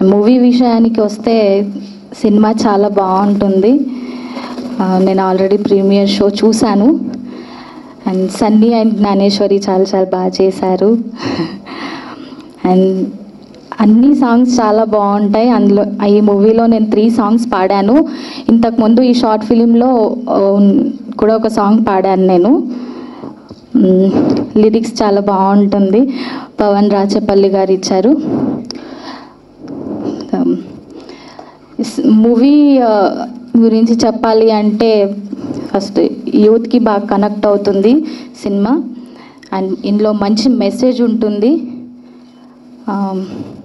Movie విషయానికి వస్తే cinema చాలా బాగుంటుంది ఆ, నేను ఆల్రెడీ ప్రీమియర్ షో చూశాను అండ్ సన్నీ అండ్ జ్ఞానేశ్వరి చాలా చాలా బాగా చేశారు అండ్ అన్ని సాంగ్స్ చాలా బాగుంటాయి అందులో ఈ మూవీలో నేను త్రీ సాంగ్స్ పాడాను ఇంతకుముందు ఈ షార్ట్ ఫిలింలో కూడా ఒక సాంగ్ పాడాను నేను లిరిక్స్ చాలా బాగుంటుంది పవన్ రాచపల్లి గారు ఇచ్చారు మూవీ గురించి చెప్పాలి అంటే ఫస్ట్ యూత్కి బాగా కనెక్ట్ అవుతుంది సినిమా అండ్ ఇందులో మంచి మెసేజ్ ఉంటుంది ఆమ్,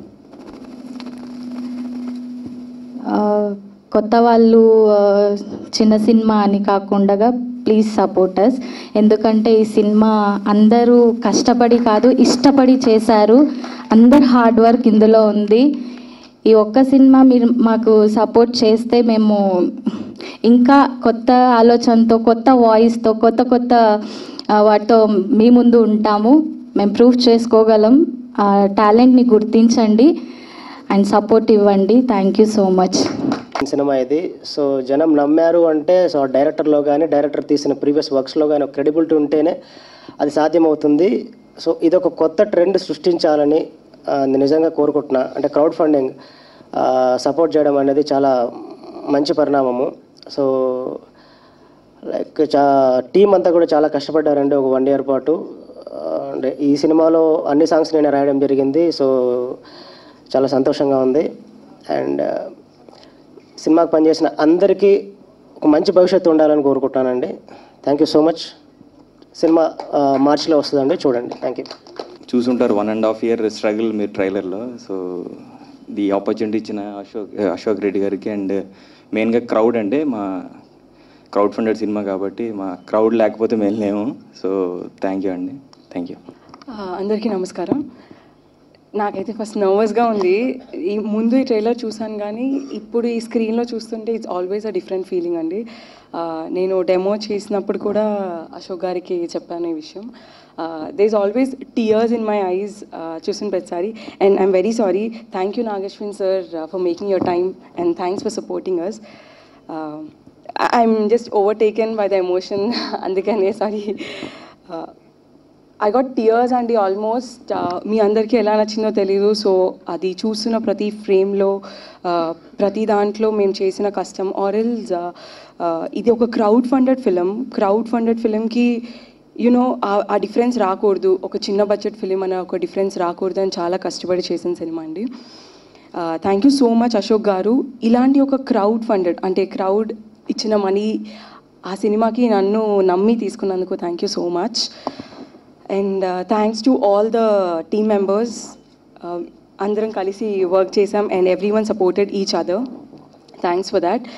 ఆ, కొత్త వాళ్ళు ఆ, చిన్న సినిమా అని కాకుండా ప్లీజ్ సపోర్టర్స్ ఎందుకంటే ఈ సినిమా అందరూ కష్టపడి కాదు ఇష్టపడి చేశారు అందరు హార్డ్ వర్క్ ఇందులో ఉంది ఈ ఒక్క సినిమా మీరు మాకు సపోర్ట్ చేస్తే మేము ఇంకా కొత్త ఆలోచనతో కొత్త వాయిస్తో కొత్త కొత్త ఆ, వాటితో మీ ముందు ఉంటాము మేము ప్రూఫ్ చేసుకోగలం ఆ టాలెంట్ని గుర్తించండి అండ్ సపోర్ట్ ఇవ్వండి థ్యాంక్ యూ సో మచ్ సినిమా ఇది సో జనం నమ్మారు అంటే సో డైరెక్టర్లో కానీ డైరెక్టర్ తీసిన ప్రీవియస్ వర్క్స్లో కానీ ఒక క్రెడిబిలిటీ ఉంటేనే అది సాధ్యమవుతుంది సో ఇది ఒక కొత్త ట్రెండ్ సృష్టించాలని ఆ, నేను నిజంగా కోరుకుంటున్నా అంటే క్రౌడ్ ఫండింగ్ సపోర్ట్ చేయడం అనేది చాలా మంచి పరిణామము సో లైక్ చా టీం అంతా కూడా చాలా కష్టపడ్డారండి ఒక వన్ ఇయర్ పాటు ఆ, అంటే ఈ సినిమాలో అన్ని సాంగ్స్ నేను రాయడం జరిగింది సో చాలా సంతోషంగా ఉంది అండ్ సినిమాకి పనిచేసిన అందరికీ ఒక మంచి భవిష్యత్తు ఉండాలని కోరుకుంటున్నానండి thank you so much cinema ఆ, మార్చిలో వస్తుందండి చూడండి థ్యాంక్ యూ చూసుంటారు one and half year struggle మీరు ట్రైలర్లో సో ది ఆపర్చునిటీ ఇచ్చిన అశోక్ అశోక్ రెడ్డి గారికి అండ్ మెయిన్గా క్రౌడ్ అంటే మా క్రౌడ్ ఫండెడ్ సినిమా కాబట్టి మా క్రౌడ్ లేకపోతే మేము లేము సో థ్యాంక్ యూ అండి థ్యాంక్ యూ ఆ, అందరికీ నమస్కారం నాకైతే ఫస్ట్ నర్వస్గా ఉంది ఈ ముందు ఈ ట్రైలర్ చూసాను కానీ ఇప్పుడు ఈ స్క్రీన్లో చూస్తుంటే it's always a different feeling అండి ఆ, నేను డెమో చేసినప్పుడు కూడా అశోక్ గారికి చెప్పాను ఈ విషయం there is always tears in my eyes చూసిన ప్రతిసారి and I'm very sorry thank you Nagashwin sir for making your time and thanks for supporting us I'm just overtaken by the emotion అందుకనే సారీ ఐ గాట్ టియర్స్ అండి almost మీ అందరికీ ఎలా నచ్చిందో తెలీదు so అది చూస్తున్న ప్రతి ఫ్రేమ్లో ప్రతి దాంట్లో మేము చేసిన కష్టం ఆరెల్స్ ఇది ఒక crowd funded film crowd funded ఫిలింకి యునో ఆ డిఫరెన్స్ రాకూడదు ఒక చిన్న బడ్జెట్ ఫిలిం అనే ఒక డిఫరెన్స్ రాకూడదు అని చాలా కష్టపడి చేసిన సినిమా అండి thank you so much Ashok గారు ఇలాంటి ఒక క్రౌడ్ ఫండెడ్ అంటే క్రౌడ్ ఇచ్చిన మనీ ఆ సినిమాకి నన్ను నమ్మి తీసుకున్నందుకు thank you so much and thanks to all the team members అందరం కలిసి వర్క్ చేసాం and every one supported each other thanks for that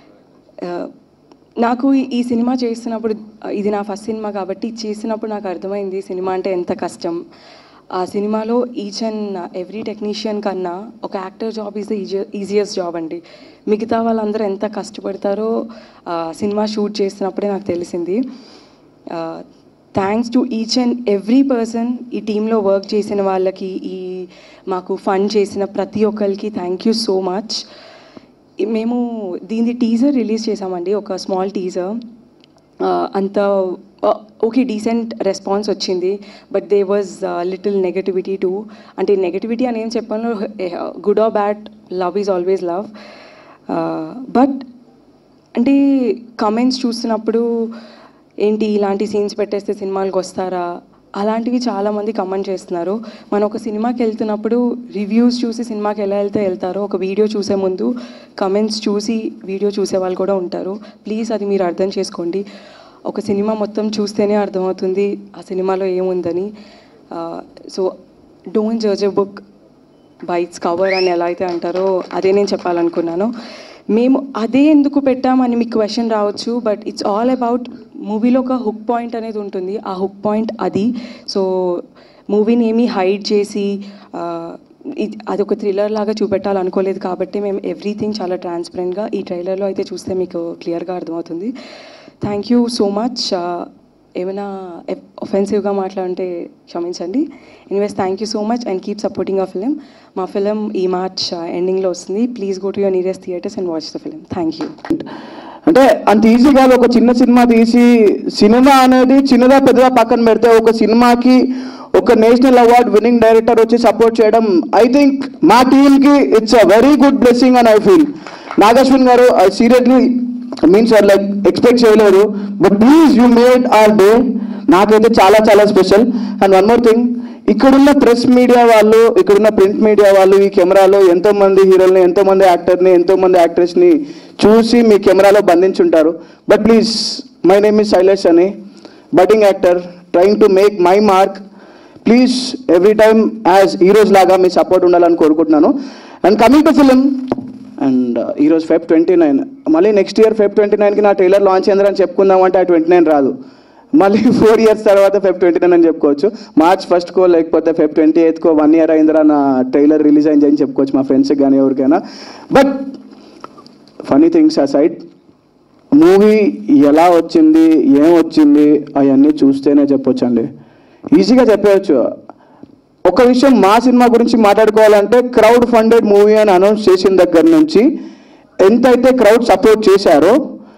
నాకు ఈ- ఈ సినిమా చేస్తున్నప్పుడు uh, ఇది నా ఫస్ట్ సినిమా కాబట్టి చేసినప్పుడు నాకు అర్థమైంది సినిమా అంటే ఎంత కష్టం ఆ సినిమాలో ఈచ్ అండ్ ఎవ్రీ టెక్నీషియన్ కన్నా ఒక actor job is the easiest job అండి మిగతా వాళ్ళందరూ ఎంత కష్టపడతారో ఆ, సినిమా షూట్ చేస్తున్నప్పుడే నాకు తెలిసింది thanks to each and every person ఈ టీంలో వర్క్ చేసిన వాళ్ళకి ఈ మాకు ఫండ్ చేసిన ప్రతి ఒక్కరికి థ్యాంక్ యూ సో మచ్ మేము దీని టీజర్ రిలీజ్ చేసామండి ఒక స్మాల్ టీజర్ అంత ఓకే డీసెంట్ రెస్పాన్స్ వచ్చింది but there was little negativity too అంటే నెగటివిటీ అని ఏం చెప్పాను good or bad love is always love but అంటే కమెంట్స్ చూస్తున్నప్పుడు ఏంటి ఇలాంటి సీన్స్ పెట్టేస్తే సినిమాలకు వస్తారా అలాంటివి చాలామంది కమెంట్ చేస్తున్నారు మనం ఒక సినిమాకి వెళ్తున్నప్పుడు రివ్యూస్ చూసి సినిమాకి ఎలా వెళ్తే వెళ్తారో ఒక వీడియో చూసే ముందు కమెంట్స్ చూసి వీడియో చూసే వాళ్ళు కూడా ఉంటారు ప్లీజ్ అది మీరు అర్థం చేసుకోండి ఒక సినిమా మొత్తం చూస్తేనే అర్థమవుతుంది ఆ సినిమాలో ఏముందని so don't judge a book by its cover అని ఎలా అయితే అంటారో అదే నేను చెప్పాలనుకున్నాను మేము అదే ఎందుకు పెట్టామని మీకు క్వశ్చన్ రావచ్చు బట్ ఇట్స్ ఆల్ అబౌట్ మూవీలో ఒక హుక్ పాయింట్ అనేది ఉంటుంది ఆ హుక్ పాయింట్ అది సో మూవీని ఏమీ హైడ్ చేసి ఆ, ఇది- అది ఒక థ్రిల్లర్ లాగా చూపెట్టాలనుకోలేదు కాబట్టి మేము ఎవ్రీథింగ్ చాలా ట్రాన్స్పరెంట్గా ఈ ట్రైలర్లో అయితే చూస్తే మీకు క్లియర్గా అర్థమవుతుంది థ్యాంక్ యూ సో మచ్ ఏమైనా ఒఫెన్సివ్గా మాట్లాడుంటే క్షమించండి anyways thank you so much and keep supporting a film మా ఫిలిం ఈ మార్చ్ ఎండింగ్లో వస్తుంది please go to your nearest theatres and watch the film thank you అంటే అంత ఈజీ కాదు ఒక చిన్న సినిమా తీసి సినిమా అనేది చిన్నదా పెద్దదా పక్కన పెడితే ఒక సినిమాకి ఒక నేషనల్ అవార్డ్ విన్నింగ్ డైరెక్టర్ వచ్చి సపోర్ట్ చేయడం ఐ థింక్ మా టీమ్కి it's a very good blessing అని ఐ ఫీల్ నాగశ్విన్ గారు seriously means are like expect చేయలేదు but please you made our day నాకైతే చాలా చాలా special and one more thing ఇక్కడున్న ప్రెస్ మీడియా వాళ్ళు ఇక్కడున్న ప్రింట్ మీడియా వాళ్ళు ఈ కెమెరాలో ఎంతో మంది హీరోల్ని ఎంతో మంది యాక్టర్ని ఎంతో మంది యాక్ట్రెస్ని చూసి మీ కెమెరాలో బంధించుంటారు but please my name is Shailesh అని budding actor trying to make my mark please every time as heroes లాగా మీ సపోర్ట్ ఉండాలని కోరుకుంటున్నాను and coming to film and ఈరోజు ఫెబ్ ట్వంటీ నైన్ మళ్ళీ నెక్స్ట్ ఇయర్ ఫెబ్ ట్వంటీ నైన్కి నా ట్రైలర్ లాంచ్ అయిందని చెప్పుకుందామంటే ఆ ట్వంటీ నైన్ రాదు మళ్ళీ ఫోర్ ఇయర్స్ తర్వాత ఫెబ్ ట్వంటీ నైన్ అని చెప్పుకోవచ్చు మార్చ్ ఫస్ట్కో లేకపోతే ఫెబ్ ట్వంటీ ఎయిత్కో వన్ ఇయర్ అయిందిరా నా ట్రైలర్ రిలీజ్ అయింది అని చెప్పుకోవచ్చు మా ఫ్రెండ్స్కి కానీ ఎవరికైనా బట్ ఫనీ థింగ్స్ ఆ సైడ్ మూవీ ఎలా వచ్చింది ఏం వచ్చింది అవన్నీ చూస్తేనే చెప్పొచ్చండి ఈజీగా చెప్పవచ్చు ఒక విషయం మా సినిమా గురించి మాట్లాడుకోవాలంటే క్రౌడ్ ఫండెడ్ మూవీ అని అనౌన్స్ చేసిన దగ్గర నుంచి ఎంతైతే క్రౌడ్ సపోర్ట్ చేశారో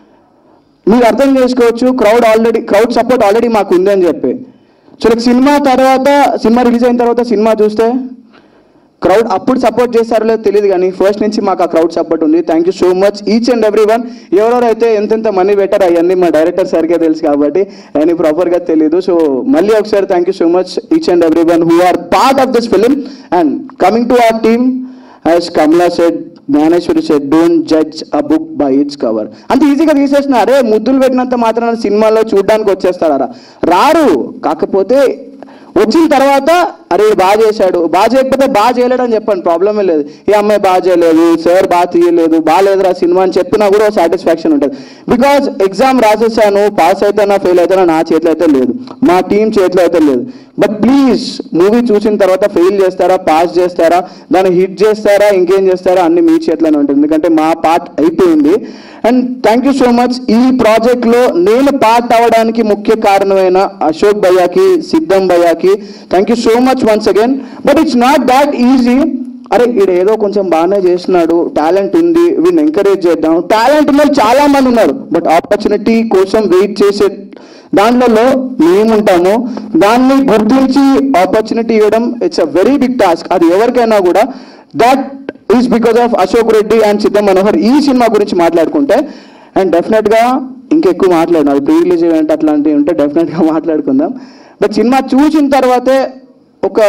మీరు అర్థం చేసుకోవచ్చు crowd already crowd support already మాకు ఉంది అని చెప్పి సో లైక్ సినిమా తర్వాత సినిమా రిలీజ్ అయిన తర్వాత సినిమా చూస్తే క్రౌడ్ అప్పుడు సపోర్ట్ చేస్తారో లేదో తెలియదు కానీ ఫస్ట్ నుంచి మాకు ఆ క్రౌడ్ సపోర్ట్ ఉంది thank you so much each and every one ఎవరెవరైతే ఎంతెంత మనీ పెట్టారు అవన్నీ మా డైరెక్టర్ సార్కే తెలుసు కాబట్టి అవన్నీ ప్రాపర్గా తెలియదు సో మళ్ళీ ఒకసారి thank you so much each and every one who are part of this film and coming to our team as Kamala said Gnaneswari said don't judge a book by its cover అంత ఈజీగా తీసేసిన అరే ముద్దులు పెట్టినంత మాత్రాన సినిమాలో చూడడానికి వచ్చేస్తారా రారు కాకపోతే వచ్చిన తర్వాత అరే వీడు బాగా చేశాడు బాగా చేయకపోతే బాగా చేయలేడు అని చెప్పండి ప్రాబ్లమే లేదు ఈ అమ్మాయి బాగా చేయలేదు సార్ బాగా తీయలేదు బాగాలేదురా సినిమా అని చెప్పినా కూడా సాటిస్ఫాక్షన్ ఉంటుంది బికాజ్ ఎగ్జామ్ రాసేసాను పాస్ అయితేనా ఫెయిల్ అయితేనా నా చేతిలో అయితే లేదు మా టీం చేతిలో అయితే లేదు బట్ ప్లీజ్ మూవీ చూసిన తర్వాత ఫెయిల్ చేస్తారా పాస్ చేస్తారా దాన్ని హిట్ చేస్తారా ఇంకేం చేస్తారా అన్ని మీ చేతిలోనే ఉంటుంది ఎందుకంటే మా పార్ట్ అయిపోయింది and thank you so much ఈ ప్రాజెక్ట్లో నేను పార్ట్ అవ్వడానికి ముఖ్య కారణమైన అశోక్ భయ్యాకి సిద్ధం భయ్యాకి thank you so much once again but it's not that easy అరే వీడు ఏదో కొంచెం బాగానే చేస్తున్నాడు టాలెంట్ ఉంది వీడిని ఎంకరేజ్ చేద్దాం టాలెంట్ ఉన్న చాలా మంది ఉన్నారు బట్ ఆపర్చునిటీ కోసం వెయిట్ చేసే దాంట్లో మేముంటాము దాన్ని గుర్తించి ఆపర్చునిటీ ఇవ్వడం it's a very big task అది ఎవరికైనా కూడా that is because of Ashok Reddy and Siddham Manohar ఈ సినిమా గురించి మాట్లాడుకుంటే అండ్ డెఫినెట్గా ఇంకెక్కువ మాట్లాడడం అది ప్రీ రిలీజ్ ఈవెంట్ అట్లాంటివి ఉంటే డెఫినెట్గా మాట్లాడుకుందాం బట్ సినిమా చూసిన తర్వాతే ఒక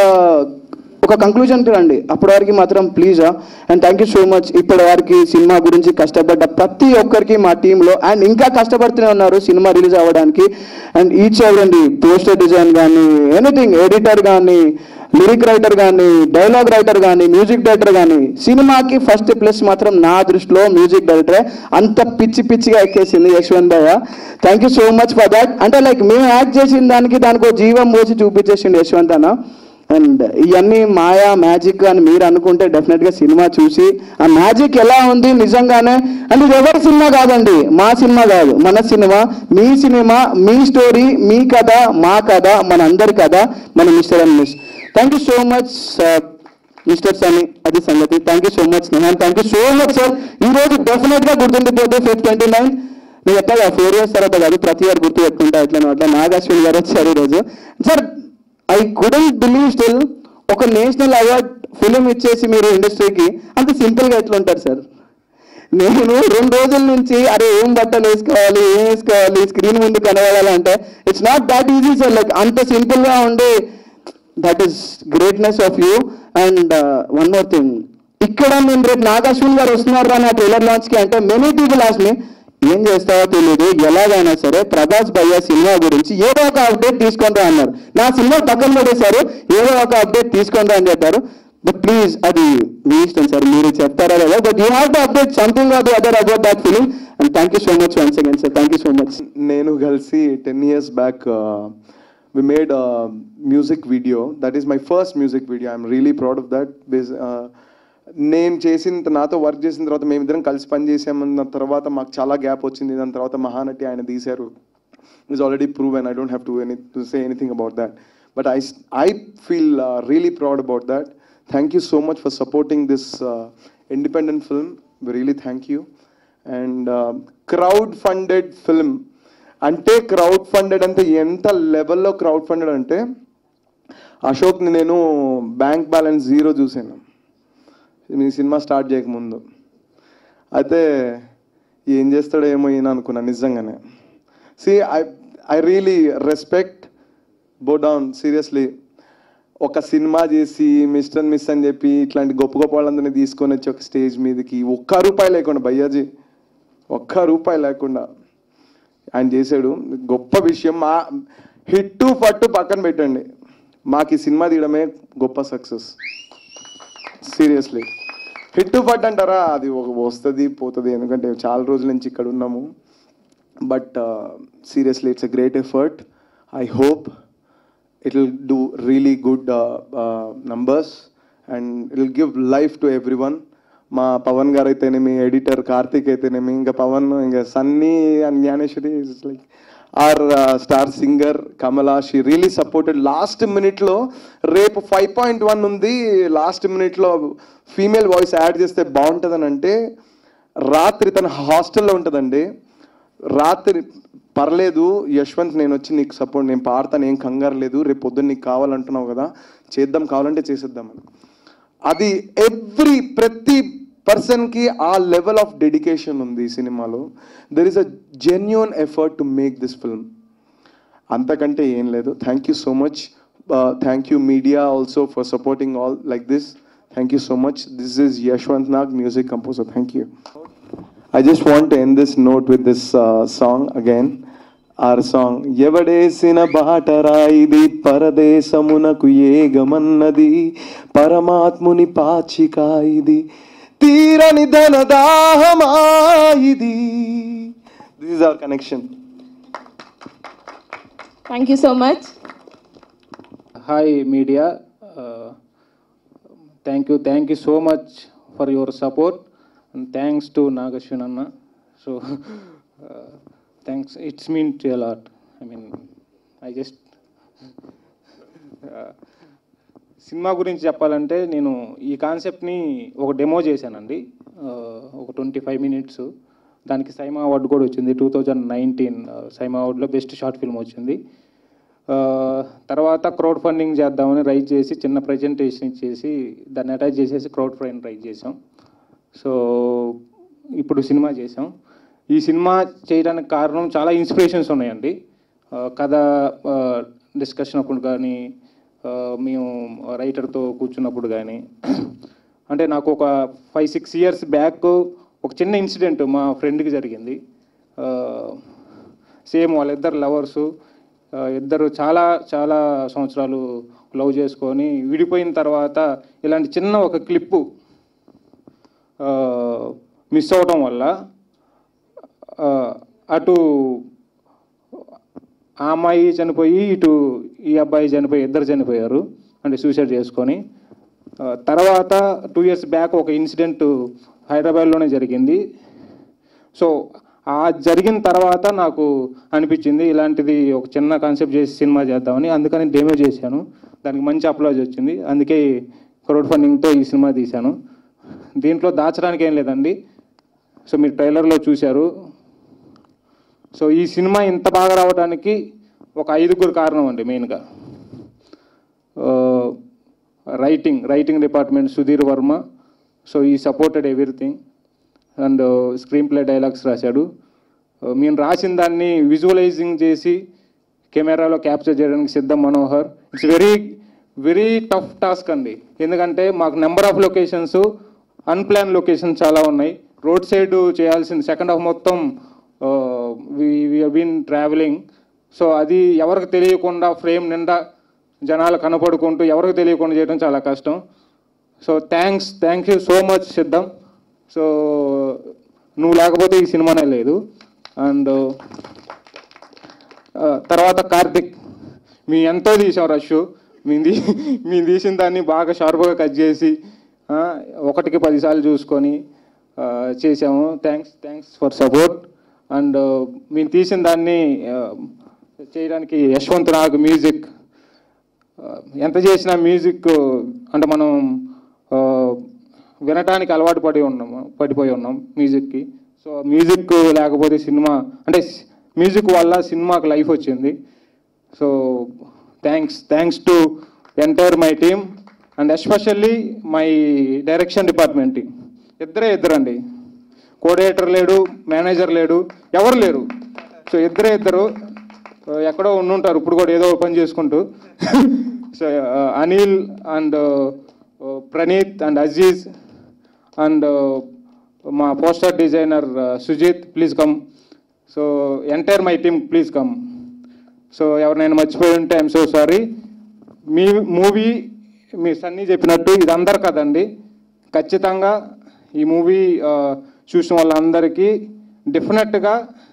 ఒక కంక్లూజన్కి రండి అప్పటి వరకు మాత్రం please and thank you so much ఇప్పటి వరకు సినిమా గురించి కష్టపడ్డ ప్రతి ఒక్కరికి మా టీంలో అండ్ ఇంకా కష్టపడుతూనే ఉన్నారు సినిమా రిలీజ్ అవ్వడానికి అండ్ ఈచ్ ఎవరండి పోస్టర్ డిజైన్ కానీ ఎనీథింగ్ ఎడిటర్ కానీ లిరిక్ రైటర్ కానీ డైలాగ్ రైటర్ కానీ మ్యూజిక్ డైరెక్టర్ కానీ సినిమాకి ఫస్ట్ ప్లస్ మాత్రం నా దృష్టిలో మ్యూజిక్ డైరెక్టరే అంత పిచ్చి పిచ్చిగా ఎక్కేసింది యశ్వంత్ భయ్య thank you so much for that అంటే లైక్ మేము యాక్ట్ చేసిన దానికి దానికి ఒక జీవం పోసి చూపించేసిండు యశ్వంత్ అన్న అండ్ ఇవన్నీ మాయా మ్యాజిక్ అని మీరు అనుకుంటే డెఫినెట్గా సినిమా చూసి ఆ మ్యాజిక్ ఎలా ఉంది నిజంగానే అండ్ ఇది ఎవరి సినిమా కాదండి మా సినిమా కాదు మన సినిమా మీ సినిమా మీ స్టోరీ మీ కథ మా కథ మన అందరి కథ మన mister and miss thank you so much mister Sunny అది సంగతి thank you so much Nihan thank you so much sir ఈ రోజు డెఫినెట్గా గుర్తుండిపోతే ఫిఫ్త్ ట్వంటీ నైన్ నేను చెప్పాలి ఫోర్ ఇయర్స్ తర్వాత కాదు ప్రతి ఇయర్ గుర్తు పెట్టుకుంటా ఎట్లా అట్లా నాగాశ్విన్ గారు వచ్చారు ఈరోజు sir I couldn't believe still ఒక నేషనల్ అవార్డ్ ఫిలిం ఇచ్చేసి మీరు ఇండస్ట్రీకి అంత సింపుల్గా ఎట్లా ఉంటారు సార్ నేను రెండు రోజుల నుంచి అరే ఏం బట్టలు వేసుకోవాలి ఏం వేసుకోవాలి స్క్రీన్ ముందు కనబడాలంటే it's not that easy sir like అంత సింపుల్గా ఉండే that is greatness of you and one more thing ఇక్కడ మేము రేపు నాగాశ్విన్ గారు వస్తున్నారు అని ఆ ట్రైలర్ లాంచ్కి అంటే మెనీ పీపుల్ ఆస్ని ఏం చేస్తావో తెలియదు ఎలాగైనా సరే ప్రభాస్ భయ్య సినిమా గురించి ఏదో ఒక అప్డేట్ తీసుకుంటా అన్నారు నా సినిమా పక్కన పడేశారు ఏదో ఒక అప్డేట్ తీసుకుంటా అని చెప్పారు బట్ ప్లీజ్ అది మీ ఇష్టం సార్ మీరు చెప్తారా లేదా but you have to update something of the other about that film and thank you so much once again sir thank you so much నేను కలిసి ten years back we made music video that is my first music video I'm really proud of that నేను చేసిన నాతో work చేసిన తర్వాత మేమిద్దరం కలిసి పని చేసామన్న తర్వాత మాకు చాలా గ్యాప్ వచ్చింది దాని తర్వాత మహానటి ఆయన తీశారు is already proven. I don't have to, any, to say anything about that. But I, s- I feel uh, really proud about that. Thank you so much for supporting this uh, independent film. We really thank you. And crowd funded film అంటే crowd funded అంటే ఎంత లెవెల్లో crowd funded అంటే అశోక్ని నేను bank balance zero చూశాను మీ cinema start చేయకముందు అయితే ఏం చేస్తాడో ఏమో ఈయన అనుకున్నా నిజంగానే see I I really respect bow down seriously ఒక సినిమా చేసి మిస్టర్ మిస్ అని చెప్పి ఇట్లాంటి గొప్ప గొప్ప వాళ్ళందరినీ తీసుకొని వచ్చి ఒక స్టేజ్ మీదకి ఒక్క రూపాయి లేకుండా భయ్యాజీ ఒక్క రూపాయి లేకుండా ఆయన చేశాడు గొప్ప విషయం మా హిట్టు పట్టు పక్కన పెట్టండి మాకు ఈ సినిమా తీయడమే గొప్ప సక్సెస్ సీరియస్లీ హిట్ పట్ అంటారా అది ఒక వస్తుంది పోతుంది ఎందుకంటే చాలా రోజుల నుంచి ఇక్కడ ఉన్నాము but seriously it's a great effort I hope it will do really good uh, uh, numbers and it will give life to everyone మా పవన్ గారు అయితేనేమి ఎడిటర్ కార్తీక్ అయితేనేమి ఇంకా పవన్ ఇంకా Sunny and Gnaneswari is like our star singer Kamala she really supported last మినిట్లో రేపు five point one ఉంది last మినిట్లో ఫీమేల్ వాయిస్ యాడ్ చేస్తే బాగుంటుందని అంటే రాత్రి తన హాస్టల్లో ఉంటుందండి రాత్రి పర్లేదు యశ్వంత్ నేను వచ్చి నీకు సపోర్ట్ నేను పాడతాను ఏం కంగారు లేదు రేపు పొద్దున్న నీకు కావాలంటున్నావు కదా చేద్దాం కావాలంటే చేసేద్దామని అది ఎవ్రీ ప్రతి పర్సన్కి ఆ లెవెల్ ఆఫ్ డెడికేషన్ ఉంది ఈ సినిమాలో there is a genuine effort to make this film అంతకంటే ఏం లేదు thank you so much thank you media also for supporting all like this thank you so much this is Yashwanth Nag music composer thank you I just want to end this note with this uh, song again. Our song ఎవడేసిన బాటరా ఇది పరదేశమునకు ఏగమన్నది పరమాత్ముని పాచిక ఇది తీరని ధనదాహమా ఇది this is our connection Thank you so much. Hi, media. Uh, thank you, thank you so much for your support, and thanks to Nagashwin Anna. So, uh, thanks. It's meant a lot. I mean, I just. uh, cinema గురించి చెప్పాలంటే నేను ఈ కాన్సెప్ట్ని ఒక demo చేశానండి ఆ, ఒక twenty five minutes దానికి సైమా అవార్డు కూడా వచ్చింది టూ థౌజండ్ నైన్టీన్ సైమా అవార్డులో బెస్ట్ షార్ట్ ఫిల్మ్ వచ్చింది ఆ, తర్వాత క్రౌడ్ ఫండింగ్ చేద్దామని రైజ్ చేసి చిన్న ప్రజెంటేషన్ ఇచ్చేసి దాన్ని అటాచ్ చేసేసి క్రౌడ్ ఫండింగ్ రైజ్ చేసాం సో ఇప్పుడు సినిమా చేసాం ఈ సినిమా చేయడానికి కారణం చాలా ఇన్స్పిరేషన్స్ ఉన్నాయండి ఆ, కథ డిస్కషన్ అప్పుడు కానీ ఆ, మేము రైటర్తో కూర్చున్నప్పుడు కానీ అంటే నాకు ఒక ఫైవ్ సిక్స్ ఇయర్స్ బ్యాక్ ఒక చిన్న ఇన్సిడెంట్ మా ఫ్రెండ్కి జరిగింది సేమ్ వాళ్ళిద్దరు లవర్సు ఇద్దరు చాలా చాలా సంవత్సరాలు లవ్ చేసుకొని విడిపోయిన తర్వాత ఇలాంటి చిన్న ఒక క్లిప్పు మిస్ అవడం వల్ల ఆ, అటు ఆ అమ్మాయి చనిపోయి ఇటు ఈ అబ్బాయి చనిపోయి ఇద్దరు చనిపోయారు అంటే సూసైడ్ చేసుకొని ఆ, తర్వాత టూ ఇయర్స్ బ్యాక్ ఒక ఇన్సిడెంట్ హైదరాబాద్లోనే జరిగింది సో ఆ జరిగిన తర్వాత నాకు అనిపించింది ఇలాంటిది ఒక చిన్న కాన్సెప్ట్ చేసి సినిమా చేద్దామని అందుకని డెమో చేశాను దానికి మంచి అప్లాజ్ వచ్చింది అందుకే క్రౌడ్ ఫండింగ్తో ఈ సినిమా తీశాను దీంట్లో దాచడానికి ఏం లేదండి సో మీరు ట్రైలర్లో చూశారు సో ఈ సినిమా ఇంత బాగా రావడానికి ఒక ఐదుగురు కారణం అండి మెయిన్గా writing writing department Sudheer Varma so ఈ supported everything and screenplay dialogues రాశాడు Uh, మేము రాసిన దాన్ని విజువలైజింగ్ చేసి కెమెరాలో క్యాప్చర్ చేయడానికి Siddham Manohar it's very very tough task అండి ఎందుకంటే మాకు number of locations unplan location చాలా ఉన్నాయి రోడ్ సైడ్ చేయాల్సిన సెకండ్ హాఫ్ మొత్తం బీన్ ట్రావెలింగ్ సో అది ఎవరికి తెలియకుండా ఫ్రేమ్ నిండా జనాలు కనపడుకుంటూ ఎవరికి తెలియకుండా చేయడం చాలా కష్టం so thanks thank you so much Siddham so నువ్వు లేకపోతే ఈ సినిమానే లేదు అండ్ తర్వాత కార్తిక్ మీ ఎంతో తీసాం రష్ మేము తీ మేము తీసిన దాన్ని బాగా షార్ప్గా కట్ చేసి ఆ, ఒకటికి పదిసార్లు చూసుకొని ఆ, చేసాము thanks thanks for support and మేము తీసిన దాన్ని చేయడానికి యశ్వంత్ నాగ్ మ్యూజిక్ ఆ, ఎంత చేసినా మ్యూజిక్ అంటే మనం ఆ, వినటానికి అలవాటు పడి ఉన్నాం పడిపోయి ఉన్నాం మ్యూజిక్కి సో మ్యూజిక్ లేకపోతే సినిమా అంటే మ్యూజిక్ వల్ల సినిమాకి లైఫ్ వచ్చింది so thanks thanks to entire my team and especially my direction department ఇద్దరే ఇద్దరండి కోఆర్డినేటర్ లేడు మేనేజర్ లేడు ఎవరు లేరు సో ఇద్దరే ఇద్దరు ఆ, ఎక్కడో ఉండుంటారు ఇప్పుడు కూడా ఏదో పని చేసుకుంటూ so Anil and Praneeth and Aziz and మా poster designer Sujith please come so entire my team please come so ఎవరినైనా మర్చిపోయి ఉంటే ఐఎమ్ సో సారీ మీ మూవీ మీ సన్నీ చెప్పినట్టు ఇది అందరు కదండి ఖచ్చితంగా ఈ మూవీ చూసిన వాళ్ళందరికీ డెఫినెట్గా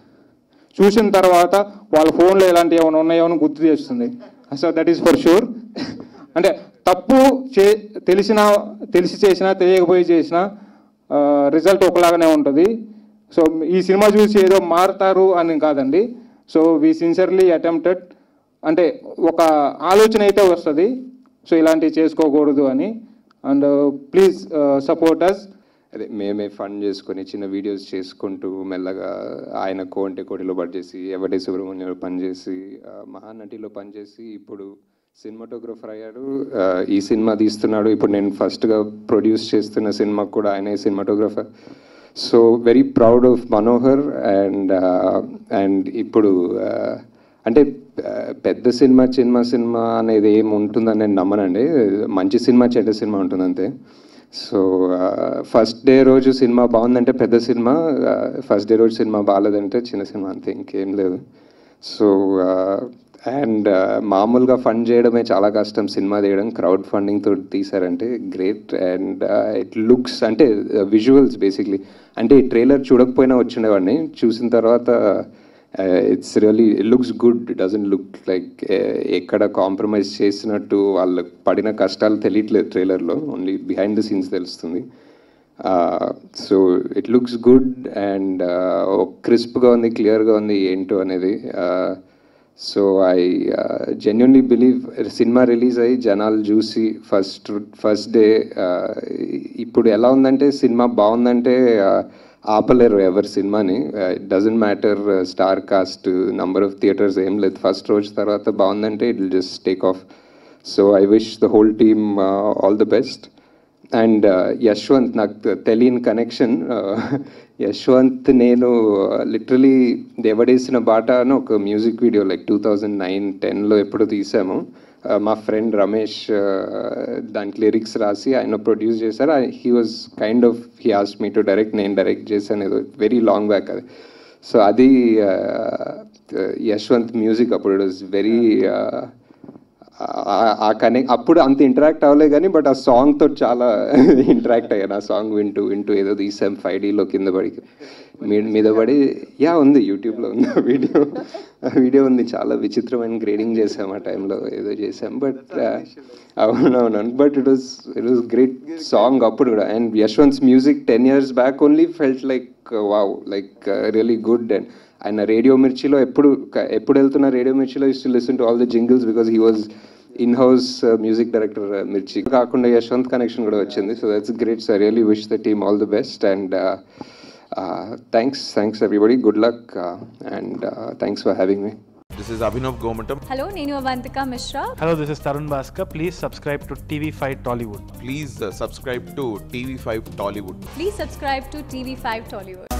చూసిన తర్వాత వాళ్ళ ఫోన్లో ఇలాంటివి ఏమైనా ఉన్నాయో అని గుర్తు చేస్తుంది so that is for sure అంటే తప్పు చే తెలిసిన తెలిసి చేసినా తెలియకపోయి చేసినా రిజల్ట్ ఒకలాగానే ఉంటుంది సో ఈ సినిమా చూసి ఏదో మారుతారు అని కాదండి సో వీ సిన్సియర్లీ అటెంప్టెడ్ అంటే ఒక ఆలోచన అయితే వస్తుంది సో ఇలాంటివి చేసుకోకూడదు అని అండ్ ప్లీజ్ సపోర్ట్ అస్ అదే మేమే ఫండ్ చేసుకొని చిన్న వీడియోస్ చేసుకుంటూ మెల్లగా ఆయన కోంటే కోటిలో పనిచేసి ఎవడే సుబ్రహ్మణ్యంలో పనిచేసి ఆ, మహానటిలో పనిచేసి ఇప్పుడు సినిమాటోగ్రఫర్ అయ్యాడు ఆ, ఈ సినిమా తీస్తున్నాడు ఇప్పుడు నేను ఫస్ట్గా ప్రొడ్యూస్ చేస్తున్న సినిమాకు కూడా ఆయనే cinematographer so very proud of Manohar and and ఇప్పుడు ఆ, అంటే ఆ, పెద్ద సినిమా చిన్న సినిమా అనేది ఏమి ఉంటుందని నేను నమ్మనండి మంచి సినిమా చెడ్డ సినిమా ఉంటుంది అంతే సో ఫస్ట్ డే రోజు సినిమా బాగుందంటే పెద్ద సినిమా ఫస్ట్ డే రోజు సినిమా బాగాలేదంటే చిన్న సినిమా అంతే ఇంకేం లేదు సో అండ్ మామూలుగా ఫండ్ చేయడమే చాలా కష్టం సినిమా తీయడం క్రౌడ్ ఫండింగ్ తోటి తీసారంటే గ్రేట్ అండ్ ఇట్ లుక్స్ అంటే విజువల్స్ బేసిక్లీ అంటే ఈ ట్రైలర్ చూడకపోయినా వచ్చిండేవాడిని చూసిన తర్వాత it's really looks good doesn't look like ఎక్కడ కాంప్రమైజ్ చేసినట్టు వాళ్ళకి పడిన కష్టాలు తెలియట్లేదు ట్రైలర్లో ఓన్లీ బిహైండ్ ద సీన్స్ తెలుస్తుంది so it looks good and క్రిస్ప్గా ఉంది క్లియర్గా ఉంది ఏంటో అనేది so I genuinely believe cinema release అయ్యి జనాలు చూసి ఫస్ట్ ఫస్ట్ డే ఇప్పుడు ఎలా ఉందంటే సినిమా బాగుందంటే uh, ఆపలేరు ఎవరి సినిమాని it doesn't matter star cast number of theatres ఏం లేదు ఫస్ట్ రోజు తర్వాత బాగుందంటే it will just take off so I wish the whole team all the best and Yashwanth నాకు తె- తెలియని కనెక్షన్ యశ్వంత్ నేను లిటరలీ దేవడేసిన బాట అని ఒక music video like two thousand nine టెన్లో ఎప్పుడు తీసాము Uh, మా ఫ్రెండ్ రమేష్ uh, దానికి లిరిక్స్ రాసి ఆయన ప్రొడ్యూస్ చేశారు he was kind of he asked me to direct నేను డైరెక్ట్ చేశాను ఏదో వెరీ లాంగ్ బ్యాక్ అది సో అది uh, యశ్వంత్ మ్యూజిక్ అప్పుడు ఇట్ వాజ్ వెరీ ఆ- ఆ కనెక్ట్ అప్పుడు అంత ఇంటరాక్ట్ అవ్వలే కానీ బట్ ఆ సాంగ్ తో చాలా ఇంటరాక్ట్ అయ్యాను ఆ సాంగ్ వింటూ వింటూ ఏదో తీసాం ఫైవ్ డీలో కింద పడి మీ మీద పడి యా ఉంది యూట్యూబ్లో ఉంది ఆ వీడియో ఆ వీడియో ఉంది చాలా విచిత్రమైన గ్రేడింగ్ చేసాం ఆ టైంలో ఏదో చేసాం బట్ అవునవును but it was it was great song అప్పుడు కూడా and Yashwanth's music ten years back only felt like wow like really good and ఆయన రేడియో మిర్చిలో ఎప్పుడు ఎప్పుడు వెళ్తున్న రేడియో మిర్చిలో is to listen to all the jingles because he was in house music director Mirchi కాకుండా Yashwanth connection కూడా వచ్చింది so that's great so really wish the team all the best and thanks thanks everybody good luck and thanks for having me This is Abhinav Gomatam. Hello, నేను Avantika Mishra Hello, this is Tarun Bhaskar. Please subscribe to TV5 Tollywood. Please uh, subscribe to TV5 Tollywood. Please subscribe to TV five Tollywood